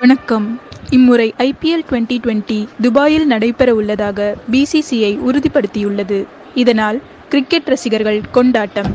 வணக்கம் இம்முறை IPL twenty twenty துபாயில் நடைபெற உள்ளதாக பிசிசிஐ உறுதிப்படுத்தியுள்ளது இதனால் கிரிக்கெட் ரசிகர்கள் கொண்டாட்டம்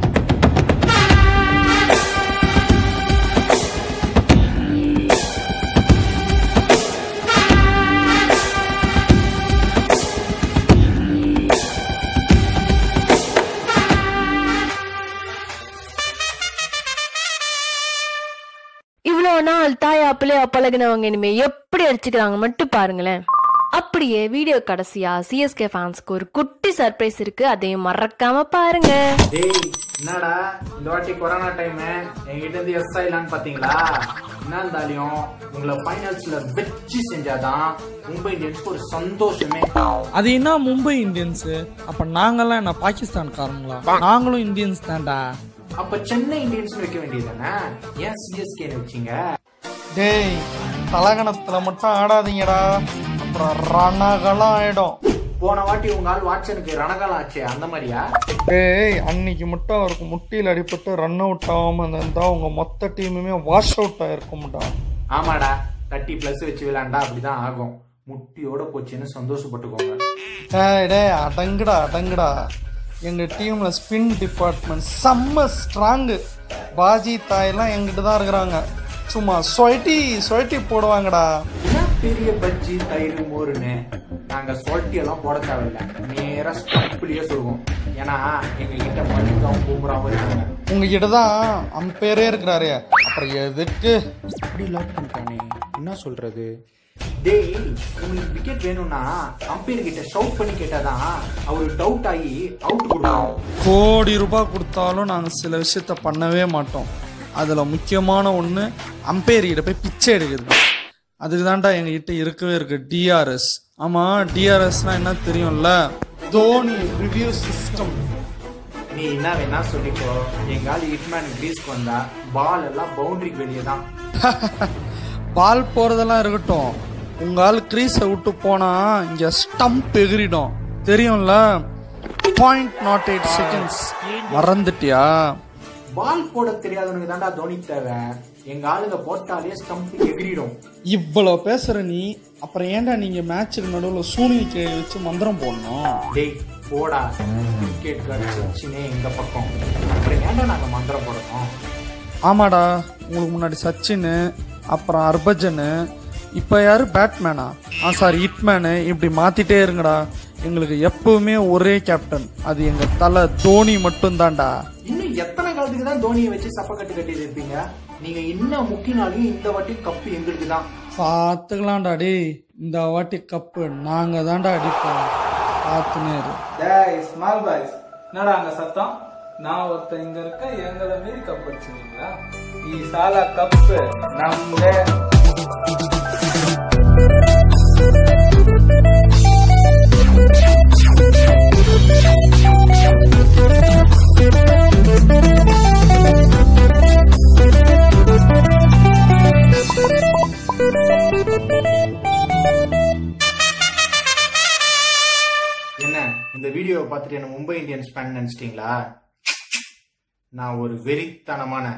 இவ்வளோ நாள் தாயாப்பிலே பழகினவங்க இனிமே எப்படி அடிச்சுக்கிறாங்க மட்டும் பாருங்களேன் அப்படியே வீடியோ கடைசியா சிஎஸ்கே ஃபேன்ஸ்க்கு ஒரு குட்டி சர்ப்ரைஸ் இருக்கு அதையும் மறக்காம பாருங்க டேய் என்னடா இந்த வாட்டி கொரோனா டைம் என்கிட்ட இருந்து எஸ் ஆயிலான்னு பாத்தீங்களா என்ன இருந்தாலும் உங்களை ஃபைனல்ஸ்ல வெச்சு செஞ்சாதான் மும்பை இந்தியன்ஸ்க்கு ஒரு சந்தோஷமே அது என்ன மும்பை இந்தியன்ஸ் அப்ப நாங்கெல்லாம் என்ன பாகிஸ்தான்காரங்களா நாங்களும் இந்தியன்ஸ் தான்டா அப்ப சென்னை இந்தியன்ஸ் வைக்க வேண்டியதுதானே ஏன் சிஎஸ்கே வச்சீங்க டேய் தலகணத்துல மட்டும் ஆடாதீங்கடா அப்புறம் ரணகலம் ஆயிடும் போன வாட்டி உங்க ஆள் வாட்சனுக்கு ரணகாலம் ஆச்சே அந்த மாதிரியா டேய் அன்னைக்கு மட்டும் அவருக்கு முட்டியில் அடிபட்டு ரன் அவுட் ஆகாம இருந்தா உங்க மொத்த டீமுமே வாஷ் அவுட் ஆயிருக்கும்டா ஆமாடா தேர்ட்டி பிளஸ் வச்சு விளையாண்டா அப்படிதான் ஆகும் முட்டியோட போச்சுன்னு சந்தோஷப்பட்டுக்கோங்க டேய் டேய் அடங்குடா அடங்குடா எங்க டீம்ல ஸ்பின் டிபார்ட்மெண்ட் செம்ம ஸ்ட்ராங்கு பாஜி தாயெல்லாம் எங்கிட்ட தான் இருக்கிறாங்க சும்மா சொயட்டி சொயட்டி போடுவாங்கடா என்ன பெரிய பஜ்ஜி தயிர் மோருன்னு நாங்க சொட்டி எல்லாம் போட தேவையில்ல நேரா ஸ்டம்ப்லயே சொல்லுவோம் ஏன்னா எங்க கிட்ட மணிக்காவும் பூமராவும் இருக்காங்க உங்ககிட்ட தான் அம்பேரே இருக்கிறாரு அப்புறம் எதுக்கு அப்படி லாக் பண்ணிட்டானே என்ன சொல்றது டேய் உங்களுக்கு விக்கெட் வேணும்னா அம்பையர் கிட்ட ஷவுட் பண்ணி கேட்டாதான் அவரு டவுட் ஆகி அவுட் கொடுப்பாங்க கோடி ரூபாய் கொடுத்தாலும் நாங்கள் சில விஷயத்த பண்ணவே மாட்டோம் அதில் முக்கியமான ஒன்று அம்பேர்கிட்ட போய் பிச்சை எடுக்கிறது அதுக்கு தான்டா எங்ககிட்ட இருக்கவே இருக்கு டிஆர்எஸ் ஆமாம் டிஆர்எஸ்னா என்ன தெரியும்ல தோனி ரிவ்யூ சிஸ்டம் நீ என்ன வேணா சொல்லிக்கோ எங்க ஆள் ஹிட்மேன் கிரீஸ்க்கு வந்தா பால் எல்லாம் பவுண்டரிக்கு வெளியே தான் பால் போகிறதெல்லாம் இருக்கட்டும் உங்கள் ஆள் க்ரீஸை விட்டு போனால் இங்கே ஸ்டம்ப் எகிரிடும் தெரியும்ல பாயிண்ட் நாட் எயிட் செகண்ட்ஸ் மறந்துட்டியா பால் போட தெரியாதவனுக்கு தான்டா தோனி தேவை எங்க ஆளுங்க போட்டாலே ஸ்டம்ப் எகிரிடும் இவ்வளவு பேசுற நீ அப்புறம் ஏன்டா நீங்க மேட்சுக்கு நடுவில் சூனிய கேள்வி வச்சு மந்திரம் போடணும் டேய் போடா கிரிக்கெட் கடிச்சுனே எங்க பக்கம் அப்புறம் ஏன்டா நாங்க மந்திரம் போடணும் ஆமாடா உங்களுக்கு முன்னாடி சச்சின் அப்புறம் ஹர்பஜன் இப்போ யாரு பேட்மேனா ஆ சாரி ஹிட்மேனு இப்படி மாத்திட்டே இருங்கடா எங்களுக்கு எப்பவுமே ஒரே கேப்டன் அது எங்க தலை தோனி மட்டும்தான்டா இன்னும் எத்தனை காலத்துக்கு தான் தோனியை வச்சு சப்ப கட்டு கட்டி இருப்பீங்க நீங்க இன்னும் முக்கினாலையும் இந்த வாட்டி கப்பு எங்களுக்கு தான் பார்த்துக்கலாம்டா டேய் இந்த வாட்டி கப்பு நாங்க தான்டா அடிப்போம் பார்த்துனே இரு டேய் ஸ்மால் பாய்ஸ் என்னடா அங்க சத்தம் நான் ஒருத்தன் இங்க இருக்க எங்களை மீறி கப் அடிச்சுங்களா ஈ சாலா கப்பு நம்தே என்ன இந்த வீடியோவை பார்த்துட்டு என்ன மும்பை இந்தியன்ஸ் ஃபேன் நினைச்சிட்டீங்களா நான் ஒரு வெறித்தனமான